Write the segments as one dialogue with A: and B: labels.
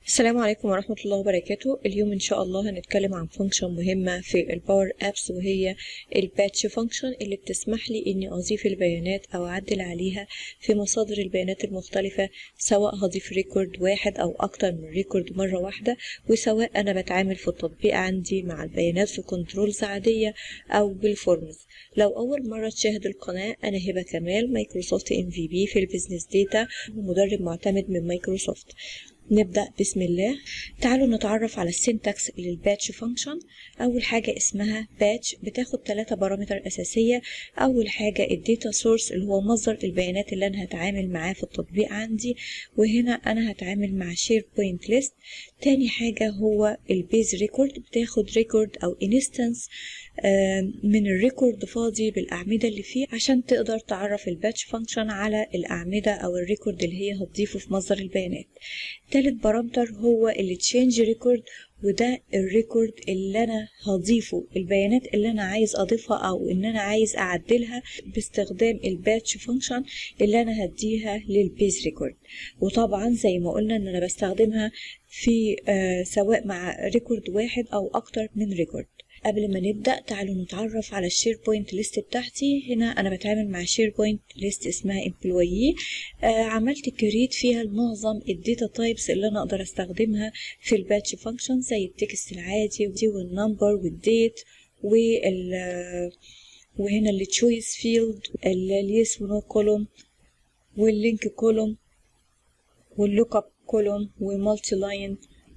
A: السلام عليكم ورحمة الله وبركاته اليوم إن شاء الله هنتكلم عن فانكشن مهمة في الباور أبس وهي الباتش فانكشن اللي بتسمح لي إني أضيف البيانات أو أعدل عليها في مصادر البيانات المختلفة سواء هضيف ريكورد واحد أو أكتر من ريكورد مرة واحدة وسواء أنا بتعامل في التطبيق عندي مع البيانات في كنترولز عادية أو بالفورمز لو أول مرة تشاهد القناة أنا هبة كمال مايكروسوفت ام في بي في البيزنس داتا ومدرب معتمد من مايكروسوفت نبدأ بسم الله تعالوا نتعرف على السنتكس للباتش فانكشن أول حاجة اسمها باتش بتاخد ثلاثة بارامتر أساسية أول حاجة الداتا سورس اللي هو مصدر البيانات اللي أنا هتعامل معاه في التطبيق عندي وهنا أنا هتعامل مع شير بوينت ليست تاني حاجة هو البيز ريكورد بتاخد ريكورد أو انستنس من الريكورد فاضي بالأعمدة اللي فيه عشان تقدر تعرف الباتش فانكشن على الأعمدة أو الريكورد اللي هي هتضيفه في مصدر البيانات تالت بارامتر هو اللي تشينج ريكورد وده الريكورد اللي انا هضيفه البيانات اللي انا عايز اضيفها او ان انا عايز اعدلها باستخدام الباتش فانكشن اللي انا هديها للبيز ريكورد وطبعا زي ما قلنا ان انا بستخدمها في آه سواء مع ريكورد واحد او اكتر من ريكورد قبل ما نبدأ تعالوا نتعرف على الشير بوينت ليست بتاعتي هنا أنا بتعامل مع شير بوينت ليست اسمها employee آه عملت كريت فيها معظم الداتا تايبس اللي أنا أقدر أستخدمها في الباتش فانكشن زي التكست العادي والنمبر والديت وال وهنا التشويس فيلد اليس ونو كولوم واللينك كولوم واللوك اب كولوم ومالتي لاين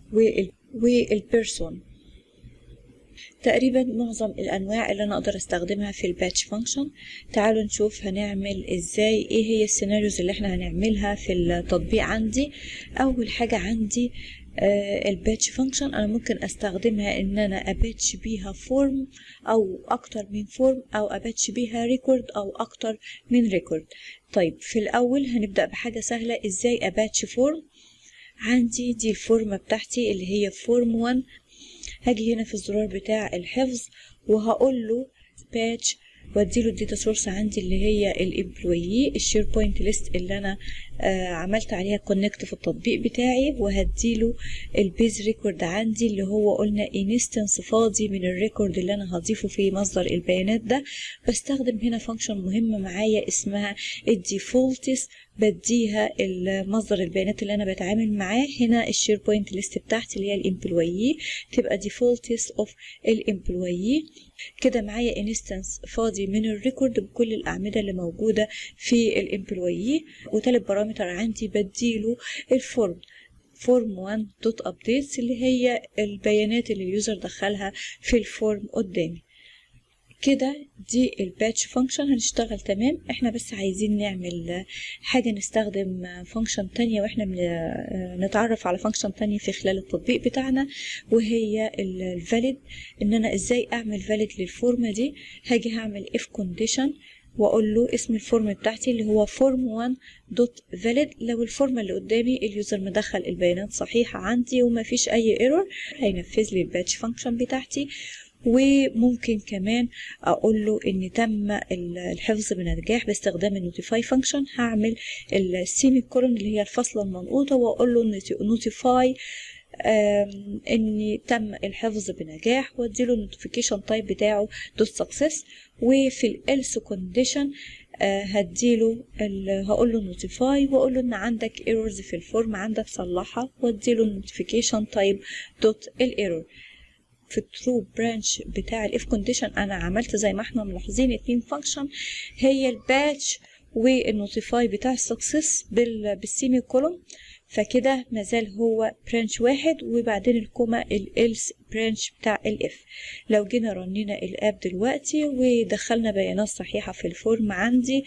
A: والبيرسون تقريبا معظم الانواع اللي انا اقدر استخدمها في الباتش فانكشن تعالوا نشوف هنعمل ازاي ايه هي السيناريوز اللي احنا هنعملها في التطبيق عندي اول حاجة عندي آه الباتش فانكشن انا ممكن استخدمها ان انا اباتش بيها فورم او اكتر من فورم او اباتش بيها ريكورد او اكتر من ريكورد طيب في الاول هنبدأ بحاجة سهلة ازاي اباتش فورم عندي دي الفورمة بتاعتي اللي هي فورم 1 هاجي هنا في الزرار بتاع الحفظ وهقول له باتش واديله الداتا سورس عندي اللي هي الامبلويي الشير بوينت ليست اللي انا آه عملت عليها كونكت في التطبيق بتاعي وهديله البيز ريكورد عندي اللي هو قلنا انستنس فاضي من الريكورد اللي انا هضيفه في مصدر البيانات ده بستخدم هنا فانكشن مهمه معايا اسمها الديفولتس بديها مصدر البيانات اللي انا بتعامل معاه هنا الشير بوينت ليست بتاعتي اللي هي الامبلويي تبقى ديفولتس اوف الامبلويي كده معايا انستنس فاضي من الريكورد بكل الاعمده اللي موجوده في الامبلويي وتالت بارامتر عندي بديله الفورم فورم 1 دوت ابديتس اللي هي البيانات اللي اليوزر دخلها في الفورم قدامي كده دي الباتش فانكشن هنشتغل تمام احنا بس عايزين نعمل حاجة نستخدم فانكشن تانية واحنا نتعرف على فانكشن تانية في خلال التطبيق بتاعنا وهي الفاليد ان انا ازاي اعمل فاليد للفورمة دي هاجي هعمل if condition واقول له اسم الفورم بتاعتي اللي هو فورم 1 دوت فاليد لو الفورمه اللي قدامي اليوزر مدخل البيانات صحيحه عندي وما فيش اي ايرور هينفذ لي الباتش فانكشن بتاعتي وممكن كمان اقول له ان تم الحفظ بنجاح باستخدام النوتيفاي فانكشن هعمل السيمي كولون اللي هي الفاصله المنقوطه واقول له نوتيفاي ان تم الحفظ بنجاح واديله النوتيفيكيشن تايب بتاعه دوت سكسس وفي الالس كونديشن هديله هقول له نوتيفاي واقول له ان عندك ايرورز في الفورم عندك صلحها واديله النوتيفيكيشن تايب دوت الايرور في الترو برانش بتاع الاف كونديشن انا عملت زي ما احنا ملاحظين اتنين فانكشن هي الباتش والنوتيفاي بتاع السكسس بالسيمي كولوم فكده مازال هو برانش واحد وبعدين الكوما الالس برانش بتاع الاف لو جينا رنينا الاب دلوقتي ودخلنا بيانات صحيحة في الفورم عندي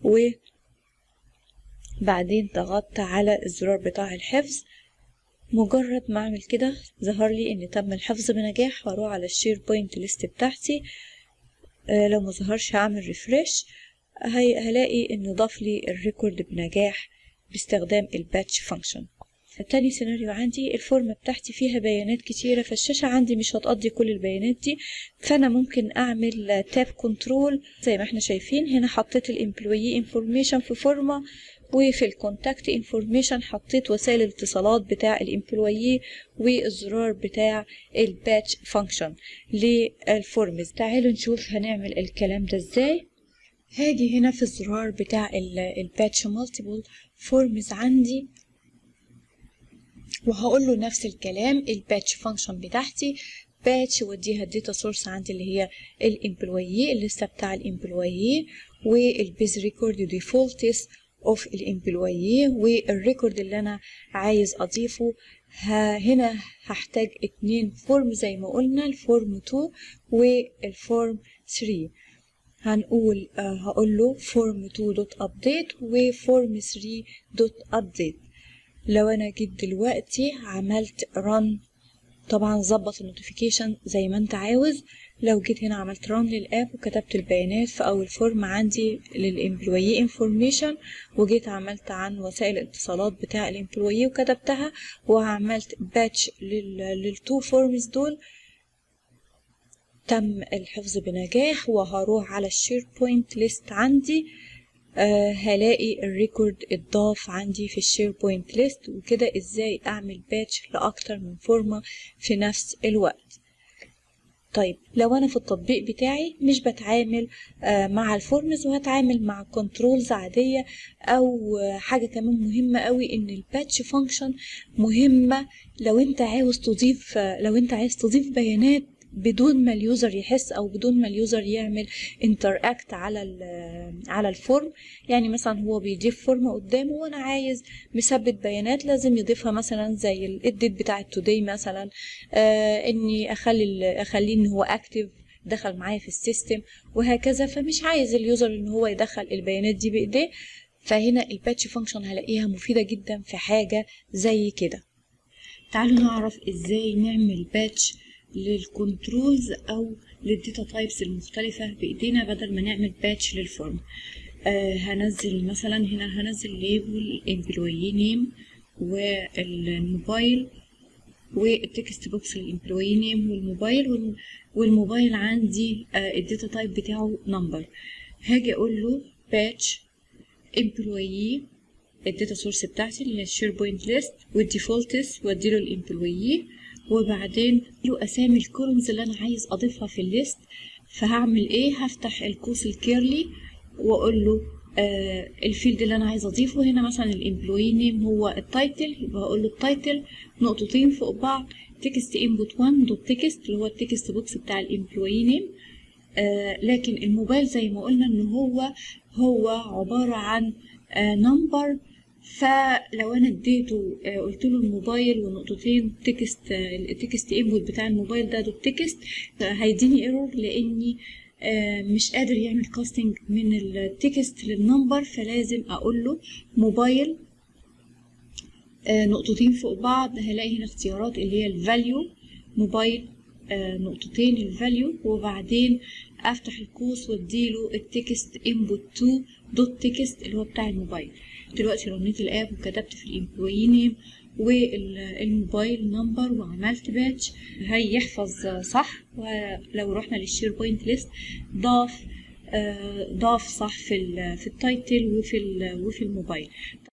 A: وبعدين ضغطت على الزرار بتاع الحفظ مجرد ما اعمل كده ظهر لي ان تم الحفظ بنجاح واروح على الشير بوينت ليست بتاعتي آه لو ما ظهرش هعمل ريفرش هلاقي ان ضاف لي الريكورد بنجاح باستخدام الباتش فانكشن تاني سيناريو عندي الفورمة بتاعتي فيها بيانات كتيرة فالشاشة عندي مش هتقضي كل البيانات دي فأنا ممكن أعمل تاب كنترول زي ما احنا شايفين هنا حطيت الامبلوي انفورميشن في فورمة وفي الكونتاكت انفورميشن حطيت وسائل الاتصالات بتاع الامبلويي والزرار بتاع الباتش فانكشن للفورمز تعالوا نشوف هنعمل الكلام ده ازاي هاجي هنا في الزرار بتاع الباتش مالتيبل فورمز عندي وهقول له نفس الكلام الباتش فانكشن بتاعتي باتش وديها الداتا سورس عندي اللي هي الامبلويي الليسته بتاع الامبلويي والبيز ريكورد ديفولتس اوف الامبلويي والريكورد اللي انا عايز اضيفه هنا هحتاج اتنين فورم زي ما قلنا الفورم 2 والفورم 3 هنقول آه هقول له form 2 دوت update وform 3 دوت update لو انا جيت دلوقتي عملت run طبعا ظبط النوتيفيكيشن زي ما انت عاوز لو جيت هنا عملت ران للاب وكتبت البيانات في اول فورم عندي للامبلويي انفورميشن وجيت عملت عن وسائل الاتصالات بتاع الامبلويي وكتبتها وعملت باتش للتو فورمز دول تم الحفظ بنجاح وهروح على الشير بوينت ليست عندي آه هلاقي الريكورد اتضاف عندي في الشير بوينت ليست وكده ازاي اعمل باتش لاكتر من فورمة في نفس الوقت طيب لو انا في التطبيق بتاعي مش بتعامل آه مع الفورمز وهتعامل مع كنترولز عادية او آه حاجة كمان مهمة قوي ان الباتش فانكشن مهمة لو انت عاوز تضيف لو انت عايز تضيف بيانات بدون ما اليوزر يحس او بدون ما اليوزر يعمل انتراكت على على الفورم يعني مثلا هو بيضيف فورم قدامه وانا عايز مثبت بيانات لازم يضيفها مثلا زي الاديت بتاع التوداي مثلا آه اني اخلي اخليه ان هو اكتف دخل معايا في السيستم وهكذا فمش عايز اليوزر ان هو يدخل البيانات دي بايديه فهنا الباتش فانكشن هلاقيها مفيده جدا في حاجه زي كده تعالوا نعرف ازاي نعمل باتش للكنترولز او للداتا تايبس المختلفة بايدينا بدل ما نعمل باتش للفورم آه هنزل مثلا هنا هنزل ليبل امبلوي نيم والموبايل والتكست بوكس للامبلوي نيم والموبايل والموبايل عندي آه الداتا تايب بتاعه نمبر هاجي اقول له باتش امبلوي الداتا سورس بتاعتي اللي هي الشير بوينت ليست والديفولتس واديله الامبلوي وبعدين له اسامي الكولومز اللي انا عايز اضيفها في الليست فهعمل ايه هفتح القوس الكيرلي واقول له آه الفيلد اللي انا عايز اضيفه هنا مثلا الامبلوي نيم هو التايتل يبقى هقول له التايتل نقطتين فوق بعض تكست انبوت 1 دوت تكست اللي هو التكست بوكس بتاع الامبلوي نيم آه لكن الموبايل زي ما قلنا ان هو هو عبارة عن آه نمبر فلو انا اديته قلت له الموبايل ونقطتين تكست التكست انبوت بتاع الموبايل ده دوت تكست هيديني ايرور لاني مش قادر يعمل كاستنج من التكست للنمبر فلازم اقول له موبايل نقطتين فوق بعض هلاقي هنا اختيارات اللي هي الفاليو موبايل نقطتين الفاليو وبعدين افتح القوس واديله التكست انبوت 2 دوت تكست اللي هو بتاع الموبايل دلوقتي رنيت الاب وكتبت في الامبلوي نيم والموبايل نمبر وعملت باتش هيحفظ صح ولو رحنا للشير بوينت ليست ضاف ضاف صح في في التايتل وفي وفي الموبايل